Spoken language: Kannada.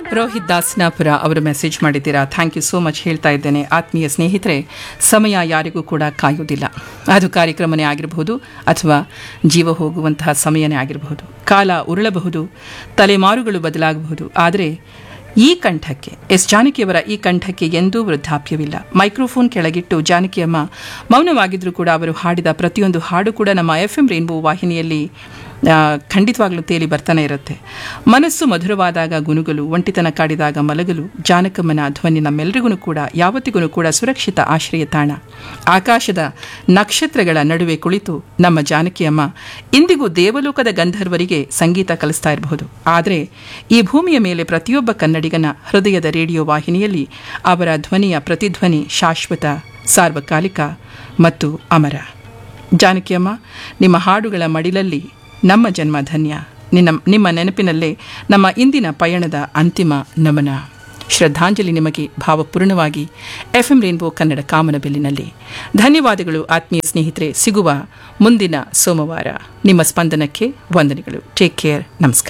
ರೋಹಿತ್ ದಾಸ್ನಾಪುರ ಅವರು ಮೆಸೇಜ್ ಮಾಡಿದ್ದೀರಾ ಥ್ಯಾಂಕ್ ಯು ಸೋ ಮಚ್ ಹೇಳ್ತಾ ಇದ್ದೇನೆ ಆತ್ಮೀಯ ಸ್ನೇಹಿತರೆ ಸಮಯ ಯಾರಿಗೂ ಕೂಡ ಕಾಯುವುದಿಲ್ಲ ಅದು ಕಾರ್ಯಕ್ರಮನೇ ಆಗಿರಬಹುದು ಅಥವಾ ಜೀವ ಹೋಗುವಂತಹ ಸಮಯನೇ ಆಗಿರಬಹುದು ಕಾಲ ಉರುಳಬಹುದು ತಲೆಮಾರುಗಳು ಬದಲಾಗಬಹುದು ಆದರೆ ಈ ಕಂಠಕ್ಕೆ ಎಸ್ ಜಾನಕಿಯವರ ಈ ಕಂಠಕ್ಕೆ ಎಂದೂ ವೃದ್ಧಾಪ್ಯವಿಲ್ಲ ಮೈಕ್ರೋಫೋನ್ ಕೆಳಗಿಟ್ಟು ಜಾನಕಿಯಮ್ಮ ಮೌನವಾಗಿದ್ದರೂ ಕೂಡ ಅವರು ಹಾಡಿದ ಪ್ರತಿಯೊಂದು ಹಾಡು ಕೂಡ ನಮ್ಮ ಎಫ್ ಎಂ ರೇನ್ಬೋ ವಾಹಿನಿಯಲ್ಲಿ ಆ, ಖಂಡಿತವಾಗ್ಲೂ ತೇಲಿ ಬರ್ತಾನೆ ಇರುತ್ತೆ ಮನಸ್ಸು ಮಧುರವಾದಾಗ ಗುನುಗಲು ಒಂಟಿತನ ಕಾಡಿದಾಗ ಮಲಗಲು ಜಾನಕಮ್ಮನ ಧ್ವನಿ ನಮ್ಮೆಲ್ಲರಿಗೂ ಕೂಡ ಯಾವತ್ತಿಗೂ ಕೂಡ ಸುರಕ್ಷಿತ ಆಶ್ರಯ ತಾಣ ಆಕಾಶದ ನಕ್ಷತ್ರಗಳ ನಡುವೆ ಕುಳಿತು ನಮ್ಮ ಜಾನಕಿಯಮ್ಮ ಇಂದಿಗೂ ದೇವಲೋಕದ ಗಂಧರ್ವರಿಗೆ ಸಂಗೀತ ಕಲಿಸ್ತಾ ಇರಬಹುದು ಆದರೆ ಈ ಭೂಮಿಯ ಮೇಲೆ ಪ್ರತಿಯೊಬ್ಬ ಕನ್ನಡಿಗನ ಹೃದಯದ ರೇಡಿಯೋ ವಾಹಿನಿಯಲ್ಲಿ ಅವರ ಧ್ವನಿಯ ಪ್ರತಿಧ್ವನಿ ಶಾಶ್ವತ ಸಾರ್ವಕಾಲಿಕ ಮತ್ತು ಅಮರ ಜಾನಕಿಯಮ್ಮ ನಿಮ್ಮ ಹಾಡುಗಳ ಮಡಿಲಲ್ಲಿ ನಮ್ಮ ಜನ್ಮ ಧನ್ಯ ನಿನ್ನ ನಿಮ್ಮ ನೆನಪಿನಲ್ಲೇ ನಮ್ಮ ಇಂದಿನ ಪಯಣದ ಅಂತಿಮ ನಮನ ಶ್ರದ್ಧಾಂಜಲಿ ನಿಮಗೆ ಭಾವಪೂರ್ಣವಾಗಿ ಎಫ್ ಎಂ ರೇನ್ಬೋ ಕನ್ನಡ ಕಾಮನಬೆಲ್ಲಿನಲ್ಲಿ ಧನ್ಯವಾದಗಳು ಆತ್ಮೀಯ ಸ್ನೇಹಿತರೆ ಸಿಗುವ ಮುಂದಿನ ಸೋಮವಾರ ನಿಮ್ಮ ಸ್ಪಂದನಕ್ಕೆ ವಂದನೆಗಳು ಟೇಕ್ ಕೇರ್ ನಮಸ್ಕಾರ